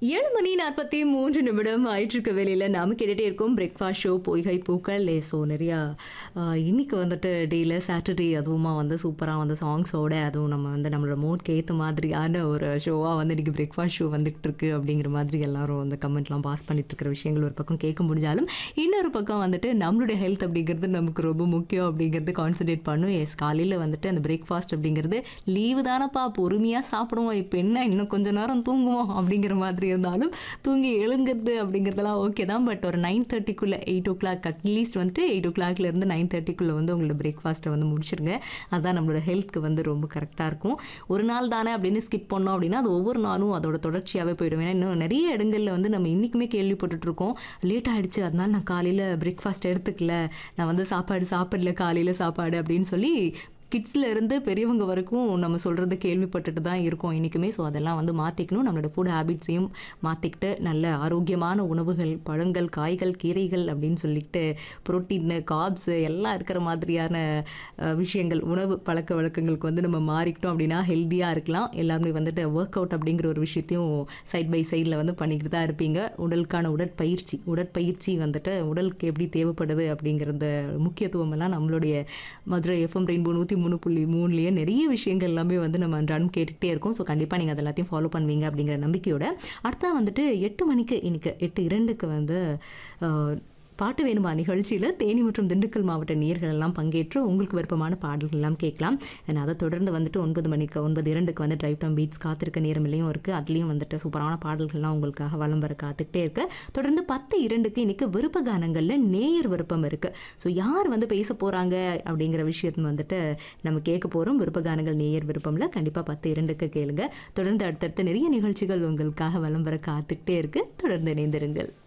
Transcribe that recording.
ஏழு மணி நாற்பத்தி மூன்று நிமிடம் ஆயிட்டிருக்க வேலையில் நாம கேட்டுகிட்டே இருக்கோம் பிரேக்ஃபாஸ்ட் ஷோ பொய்கை பூக்கள் லே ஸோ நிறையா ஆஹ், இன்னைக்கு வந்துட்டு டேயில் சாட்டர்டே அதுவுமா வந்து சூப்பராக வந்து சாங்ஸோட அதுவும் நம்ம வந்து நம்மளோட மூட்க்கு ஏற்ற மாதிரியான ஒரு ஷோவாக வந்து இன்னைக்கு பிரேக்ஃபாஸ்ட் ஷோ வந்துட்டு இருக்கு அப்படிங்கிற மாதிரி எல்லாரும் வந்து கமெண்ட்லாம் பாஸ் பண்ணிட்டு இருக்கிற விஷயங்கள் ஒரு பக்கம் கேட்க முடிஞ்சாலும் இன்னொரு பக்கம் வந்துட்டு நம்மளுடைய ஹெல்த் அப்படிங்கிறது நமக்கு ரொம்ப முக்கியம் அப்படிங்கிறது கான்சன்ட்ரேட் பண்ணும் எஸ் காலையில் வந்துட்டு அந்த பிரேக்ஃபாஸ்ட் அப்படிங்கிறது லீவு தானப்பா பொறுமையாக சாப்பிடுவோம் இப்போ என்ன இன்னும் கொஞ்ச நேரம் தூங்குவோம் அப்படிங்கிற மாதிரி இருந்தாலும் தூங்கி எழுங்கிறது அப்படிங்கிறதெல்லாம் ஓகே தான் பட் ஒரு நைன் தேர்ட்டிக்குள்ளே எயிட் ஓ கிளாக் அட்லீஸ்ட் வந்துட்டு எயிட் ஓ கிளாக்லேருந்து நைன் தேர்ட்டிக்குள்ளே வந்து உங்களோட பிரேக்ஃபாஸ்ட்டை வந்து முடிச்சிருங்க அதுதான் நம்மளோட ஹெல்த்க்கு வந்து ரொம்ப கரெக்டாக இருக்கும் ஒரு நாள் தானே அப்படின்னு ஸ்கிப் பண்ணோம் அப்படின்னா அது ஒவ்வொரு நாளும் அதோட தொடர்ச்சியாகவே போயிடும் ஏன்னா இன்னும் நிறைய இடங்களில் வந்து நம்ம இன்றைக்குமே கேள்விப்பட்டுட்டு இருக்கோம் லேட் ஆயிடுச்சு அதனால நான் காலையில் பிரேக்ஃபாஸ்ட் எடுத்துக்கல நான் வந்து சாப்பாடு சாப்பிடல காலையில் சாப்பாடு அப்படின்னு சொல்லி கிட்ஸ்ல இருந்து பெரியவங்க வரைக்கும் நம்ம சொல்கிறத கேள்விப்பட்டுட்டு தான் இருக்கோம் இன்றைக்குமே ஸோ அதெல்லாம் வந்து மாற்றிக்கணும் நம்மளோட ஃபுட் ஹேபிட்ஸையும் மாற்றிக்கிட்டு நல்ல ஆரோக்கியமான உணவுகள் பழங்கள் காய்கள் கீரைகள் அப்படின்னு சொல்லிட்டு புரோட்டீன் காப்ஸ் எல்லாம் இருக்கிற மாதிரியான அஹ், விஷயங்கள் உணவு பழக்க வழக்கங்களுக்கு வந்து நம்ம மாறிக்கிட்டோம் அப்படின்னா ஹெல்த்தியாக இருக்கலாம் எல்லாருமே வந்துட்டு ஒர்க் அவுட் அப்படிங்கிற ஒரு விஷயத்தையும் சைட் பை சைடில் வந்து பண்ணிக்கிட்டு தான் இருப்பீங்க உடலுக்கான உடற்பயிற்சி உடற்பயிற்சி வந்துட்டு உடலுக்கு எப்படி தேவைப்படுது அப்படிங்கிறத முக்கியத்துவம் எல்லாம் நம்மளுடைய மதுரை எஃப்எம் ரெயின்போ நூற்றி மூணு புள்ளி மூணுலேயே நிறைய விஷயங்கள் எல்லாமே வந்து நம்ம அன்றாடம் கேட்டுக்கிட்டே இருக்கோம் ஸோ கண்டிப்பாக நீங்கள் அது எல்லாத்தையும் ஃபாலோ பண்ணுவீங்க அப்படிங்கிற நம்பிக்கையோட அடுத்தா வந்துட்டு எட்டு மணிக்கு இன்னைக்கு எட்டு இரண்டுக்கு வந்து அஹ், பாட்டு வேணுமா நிகழ்ச்சியில் தேனி மற்றும் திண்டுக்கல் மாவட்ட நேயர்கள் எல்லாம் பங்கேற்று உங்களுக்கு விருப்பமான பாடல்கள் எல்லாம் கேட்கலாம் And அதை தொடர்ந்து வந்துட்டு ஒன்பது மணிக்கு ஒன்பது இரண்டுக்கு வந்து டிரைவ் டம் பீட்ஸ் காத்திருக்க நேரமில்லையும் இருக்குது அதுலேயும் வந்துட்டு சூப்பரான பாடல்கள்லாம் உங்களுக்காக வலம் வர காத்துக்கிட்டே இருக்கு தொடர்ந்து பத்து இரண்டுக்கு இன்னைக்கு விருப்ப கானங்களில் நேயர் விருப்பம் இருக்குது ஸோ யார் வந்து பேச போகிறாங்க அப்படிங்கிற விஷயத்தை வந்துட்டு நம்ம கேட்க போகிறோம் விருப்ப கானங்கள் நேயர் விருப்பம்ல கண்டிப்பாக பத்து இரண்டுக்கு கேளுங்க தொடர்ந்து அடுத்தடுத்த நிறைய நிகழ்ச்சிகள் உங்களுக்காக வலம் வர காத்துக்கிட்டே இருக்கு தொடர்ந்து இணைந்திருங்கள்